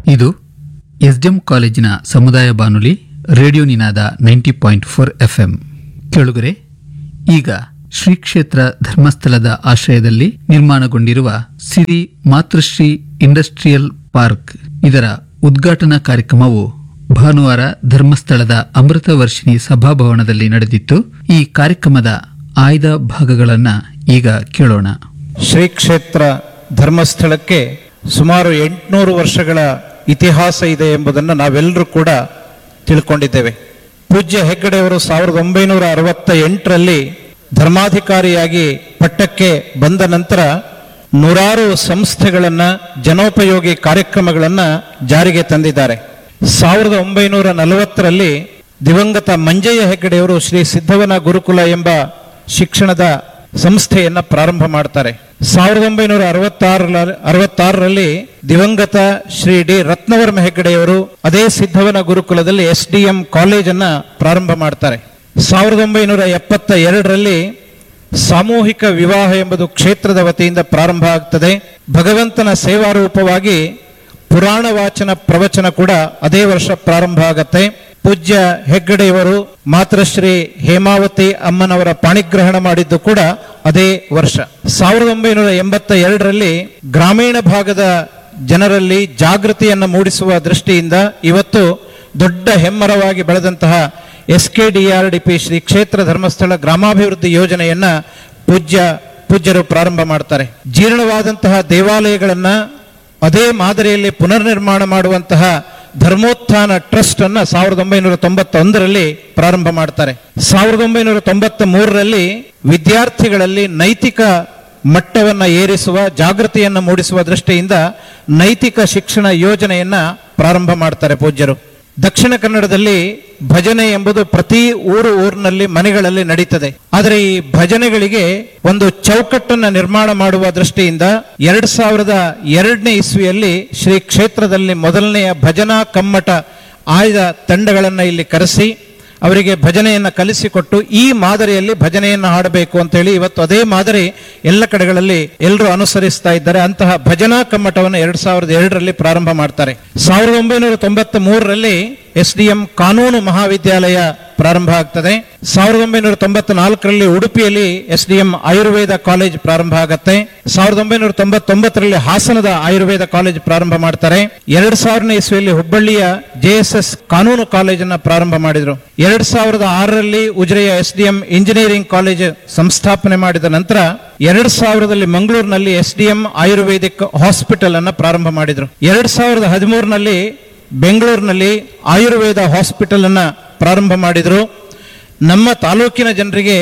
ಇದು ಎಸ್ಡಿಎಂ ಕಾಲೇಜಿನ ಸಮುದಾಯ ಬಾನುಲಿ radio Ninada ninety point four FM ಕೆಳಗರೆ ಈಗ ಶ್ರೀ ಕ್ಷೇತ್ರ ಧರ್ಮಸ್ಥಳದ ಆಶ್ರಯದಲ್ಲಿ ನಿರ್ಮಾಣಗೊಂಡಿರುವ ಸಿರಿ ಮಾತೃಶ್ರೀ ಇಂಡಸ್ಟ್ರಿಯಲ್ ಪಾರ್ಕ್ ಇದರ ಉದ್ಘಾಟನಾ ಕಾರ್ಯಕ್ರಮವು ಭಾನುವಾರ ಧರ್ಮಸ್ಥಳದ ಅಮೃತ ವರ್ಷಿಣಿ ಸಭಾಭವನದಲ್ಲಿ ನಡೆದಿತ್ತು ಈ ಕಾರ್ಯಕ್ರಮದ ಆಯ್ದ ಭಾಗಗಳನ್ನ ಈಗ ಕೇಳೋಣ ಶ್ರೀ ಕ್ಷೇತ್ರ ಧರ್ಮಸ್ಥಳಕ್ಕೆ ಸುಮಾರು ಎಂಟುನೂರು ವರ್ಷಗಳ ಇತಿಹಾಸ ಇದೆ ಎಂಬುದನ್ನು ನಾವೆಲ್ಲರೂ ಕೂಡ ತಿಳ್ಕೊಂಡಿದ್ದೇವೆ ಪೂಜ್ಯ ಹೆಗ್ಗಡೆಯವರು ಸಾವಿರದ ಒಂಬೈನೂರ ಅರವತ್ತ ಎಂಟರಲ್ಲಿ ಧರ್ಮಾಧಿಕಾರಿಯಾಗಿ ಪಟ್ಟಕ್ಕೆ ಬಂದ ನಂತರ ನೂರಾರು ಸಂಸ್ಥೆಗಳನ್ನ ಜನೋಪಯೋಗಿ ಕಾರ್ಯಕ್ರಮಗಳನ್ನ ಜಾರಿಗೆ ತಂದಿದ್ದಾರೆ ಸಾವಿರದ ಒಂಬೈನೂರ ನಲವತ್ತರಲ್ಲಿ ದಿವಂಗತ ಮಂಜಯ್ಯ ಹೆಗ್ಗಡೆಯವರು ಶ್ರೀ ಸಿದ್ಧವನ ಗುರುಕುಲ ಎಂಬ ಶಿಕ್ಷಣದ ಸಂಸ್ಥೆಯನ್ನ ಪ್ರಾರಂಭ ಮಾಡ್ತಾರೆ ಸಾವಿರದ ಒಂಬೈನೂರ ಅರವತ್ತಾರ ಅರವತ್ತಾರರಲ್ಲಿ ದಿವಂಗತ ಶ್ರೀ ಡಿ ರತ್ನವರ್ಮ ಹೆಗ್ಗಡೆಯವರು ಅದೇ ಸಿದ್ಧವನ ಗುರುಕುಲದಲ್ಲಿ ಎಸ್ ಡಿ ಎಂ ಕಾಲೇಜನ್ನ ಪ್ರಾರಂಭ ಮಾಡ್ತಾರೆ ಸಾವಿರದ ಒಂಬೈನೂರ ಎಪ್ಪತ್ತ ಎರಡರಲ್ಲಿ ಸಾಮೂಹಿಕ ವಿವಾಹ ಎಂಬುದು ಕ್ಷೇತ್ರದ ವತಿಯಿಂದ ಪ್ರಾರಂಭ ಆಗ್ತದೆ ಭಗವಂತನ ಸೇವಾರೂಪವಾಗಿ ಪುರಾಣ ವಾಚನ ಪ್ರವಚನ ಕೂಡ ಅದೇ ವರ್ಷ ಪ್ರಾರಂಭ ಆಗತ್ತೆ ಪೂಜ್ಯ ಹೆಗ್ಗಡೆಯವರು ಮಾತೃಶ್ರೀ ಹೇಮಾವತಿ ಅಮ್ಮನವರ ಪಾಣಿಗ್ರಹಣ ಮಾಡಿದ್ದು ಕೂಡ ಅದೇ ವರ್ಷ ಸಾವಿರದ ಒಂಬೈನೂರ ಎಂಬತ್ತ ಎರಡರಲ್ಲಿ ಗ್ರಾಮೀಣ ಭಾಗದ ಜನರಲ್ಲಿ ಜಾಗೃತಿಯನ್ನು ಮೂಡಿಸುವ ದೃಷ್ಟಿಯಿಂದ ಇವತ್ತು ದೊಡ್ಡ ಹೆಮ್ಮರವಾಗಿ ಬೆಳೆದಂತಹ S K D R D P Shri Kshetra Dharmasthala ಗ್ರಾಮಾಭಿವೃದ್ಧಿ ಯೋಜನೆಯನ್ನ ಪೂಜ್ಯ ಪೂಜ್ಯರು ಪ್ರಾರಂಭ ಮಾಡ್ತಾರೆ ಜೀರ್ಣವಾದಂತಹ ದೇವಾಲಯಗಳನ್ನ ಅದೇ ಮಾದರಿಯಲ್ಲಿ ಪುನರ್ನಿರ್ಮಾಣ ಮಾಡುವಂತಹ ಧರ್ಮೋತ್ಥಾನ ಟ್ರಸ್ಟ್ ಅನ್ನ ಸಾವಿರದ ಒಂಬೈನೂರ ತೊಂಬತ್ತೊಂದರಲ್ಲಿ ಪ್ರಾರಂಭ ಮಾಡ್ತಾರೆ ಸಾವಿರದ ಒಂಬೈನೂರ ತೊಂಬತ್ತ ಮೂರರಲ್ಲಿ ವಿದ್ಯಾರ್ಥಿಗಳಲ್ಲಿ ನೈತಿಕ ಮಟ್ಟವನ್ನ ಏರಿಸುವ ಜಾಗೃತಿಯನ್ನು ಮೂಡಿಸುವ ದೃಷ್ಟಿಯಿಂದ ನೈತಿಕ ಶಿಕ್ಷಣ ಯೋಜನೆಯನ್ನ ಪ್ರಾರಂಭ ಮಾಡ್ತಾರೆ ಪೂಜ್ಯರು ದಕ್ಷಿಣ ಕನ್ನಡದಲ್ಲಿ ಭಜನೆ ಎಂಬುದು ಪ್ರತಿ ಊರು ಊರಿನಲ್ಲಿ ಮನೆಗಳಲ್ಲಿ ನಡೀತದೆ ಆದರೆ ಈ ಭಜನೆಗಳಿಗೆ ಒಂದು ಚೌಕಟ್ಟನ್ನ ನಿರ್ಮಾಣ ಮಾಡುವ ದೃಷ್ಟಿಯಿಂದ ಎರಡ್ ಸಾವಿರದ ಎರಡನೇ ಇಸ್ವಿಯಲ್ಲಿ ಶ್ರೀ ಕ್ಷೇತ್ರದಲ್ಲಿ ಮೊದಲನೆಯ ಭಜನಾ ಕಮ್ಮಟ ಆಯ್ದ ತಂಡಗಳನ್ನ ಇಲ್ಲಿ ಕರೆಸಿ ಅವರಿಗೆ ಭಜನೆಯನ್ನ ಕಲಿಸಿಕೊಟ್ಟು ಈ ಮಾದರಿಯಲ್ಲಿ ಭಜನೆಯನ್ನು ಹಾಡಬೇಕು ಅಂತ ಹೇಳಿ ಇವತ್ತು ಅದೇ ಮಾದರಿ ಎಲ್ಲ ಕಡೆಗಳಲ್ಲಿ ಎಲ್ಲರೂ ಅನುಸರಿಸ್ತಾ ಇದ್ದಾರೆ ಅಂತಹ ಭಜನಾ ಕಮ್ಮಟವನ್ನು ಎರಡ್ ಸಾವಿರದ ಎರಡರಲ್ಲಿ ಪ್ರಾರಂಭ ಮಾಡ್ತಾರೆ ಸಾವಿರದ ಒಂಬೈನೂರ ತೊಂಬತ್ತ ಮೂರರಲ್ಲಿ ಎಸ್ ಡಿ ಎಂ ಕಾನೂನು ಮಹಾವಿದ್ಯಾಲಯ ಪ್ರಾರಂಭ ಆಗ್ತದೆ ಸಾವಿರದ ಒಂಬೈನೂರ ತೊಂಬತ್ತ ನಾಲ್ಕರಲ್ಲಿ ಉಡುಪಿಯಲ್ಲಿ S D M Ayurveda college ಪ್ರಾರಂಭ ಆಗತ್ತೆ ಸಾವಿರದ ಒಂಬೈನೂರ ತೊಂಬತ್ತೊಂಬತ್ತರಲ್ಲಿ ಹಾಸನದ ಆಯುರ್ವೇದ ಕಾಲೇಜ್ ಪ್ರಾರಂಭ ಮಾಡ್ತಾರೆ ಎರಡ್ ಸಾವಿರನೇ ಇಸ್ವಿಯಲ್ಲಿ ಹುಬ್ಬಳ್ಳಿಯ ಜೆ ಎಸ್ ಎಸ್ ಕಾನೂನು ಕಾಲೇಜನ್ನ ಪ್ರಾರಂಭ ಮಾಡಿದ್ರು ಎರಡ್ ಸಾವಿರದ ಆರರಲ್ಲಿ ಉಜಿರೆಯ S D M engineering college ಸಂಸ್ಥಾಪನೆ ಮಾಡಿದ ನಂತರ ಎರಡ್ ಸಾವಿರದಲ್ಲಿ ಮಂಗಳೂರಿನಲ್ಲಿ S D M ayurvedic hospital ಅನ್ನ ಪ್ರಾರಂಭ ಮಾಡಿದ್ರು ಎರಡ್ ಸಾವಿರದ ಹದಿಮೂರಿನಲ್ಲಿ ಬೆಂಗಳೂರಿನಲ್ಲಿ ಆಯುರ್ವೇದ ಹಾಸ್ಪಿಟಲ್ ಅನ್ನ ಪ್ರಾರಂಭ ಮಾಡಿದ್ರು ನಮ್ಮ ತಾಲೂಕಿನ ಜನರಿಗೆ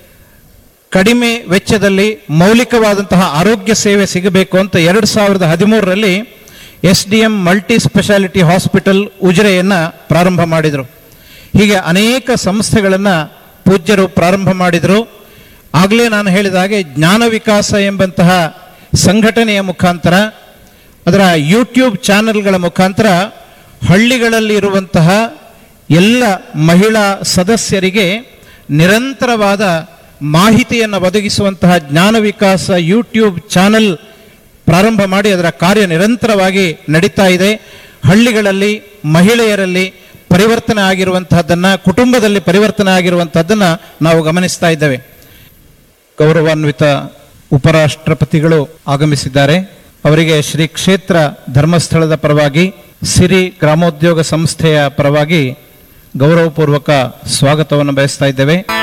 ಕಡಿಮೆ ವೆಚ್ಚದಲ್ಲಿ ಮೌಲಿಕವಾದಂತಹ ಆರೋಗ್ಯ ಸೇವೆ ಸಿಗಬೇಕು ಅಂತ ಎರಡು ಸಾವಿರದ ಹದಿಮೂರರಲ್ಲಿ S D M multi speciality hospital ಉಜಿರೆಯನ್ನ ಪ್ರಾರಂಭ ಮಾಡಿದರು ಹೀಗೆ ಅನೇಕ ಸಂಸ್ಥೆಗಳನ್ನು ಪೂಜ್ಯರು ಪ್ರಾರಂಭ ಮಾಡಿದರು ಆಗಲೇ ನಾನು ಹೇಳಿದ ಹಾಗೆ ಜ್ಞಾನ ವಿಕಾಸ ಎಂಬಂತಹ ಸಂಘಟನೆಯ ಮುಖಾಂತರ ಅದರ ಯೂಟ್ಯೂಬ್ ಚಾನೆಲ್ಗಳ ಮುಖಾಂತರ ಹಳ್ಳಿಗಳಲ್ಲಿ ಇರುವಂತಹ ಎಲ್ಲ ಮಹಿಳಾ ಸದಸ್ಯರಿಗೆ ನಿರಂತರವಾದ ಮಾಹಿತಿಯನ್ನು ಒದಗಿಸುವಂತಹ ಜ್ಞಾನ ವಿಕಾಸ ಯೂಟ್ಯೂಬ್ ಚಾನೆಲ್ ಪ್ರಾರಂಭ ಮಾಡಿ ಅದರ ಕಾರ್ಯ ನಿರಂತರವಾಗಿ ನಡೀತಾ ಇದೆ ಹಳ್ಳಿಗಳಲ್ಲಿ ಮಹಿಳೆಯರಲ್ಲಿ ಪರಿವರ್ತನೆ ಆಗಿರುವಂತಹದ್ದನ್ನ ಕುಟುಂಬದಲ್ಲಿ ಪರಿವರ್ತನೆ ಆಗಿರುವಂತಹದ್ದನ್ನ ನಾವು ಗಮನಿಸ್ತಾ ಇದ್ದೇವೆ ಗೌರವಾನ್ವಿತ ಉಪರಾಷ್ಟ್ರಪತಿಗಳು ಆಗಮಿಸಿದ್ದಾರೆ ಅವರಿಗೆ ಶ್ರೀ ಕ್ಷೇತ್ರ ಧರ್ಮಸ್ಥಳದ ಪರವಾಗಿ ಸಿರಿ ಗ್ರಾಮೋದ್ಯೋಗ ಸಂಸ್ಥೆಯ ಪರವಾಗಿ ಗೌರವಪೂರ್ವಕ ಸ್ವಾಗತವನ್ನು ಬಯಸ್ತಾ ಇದ್ದೇವೆ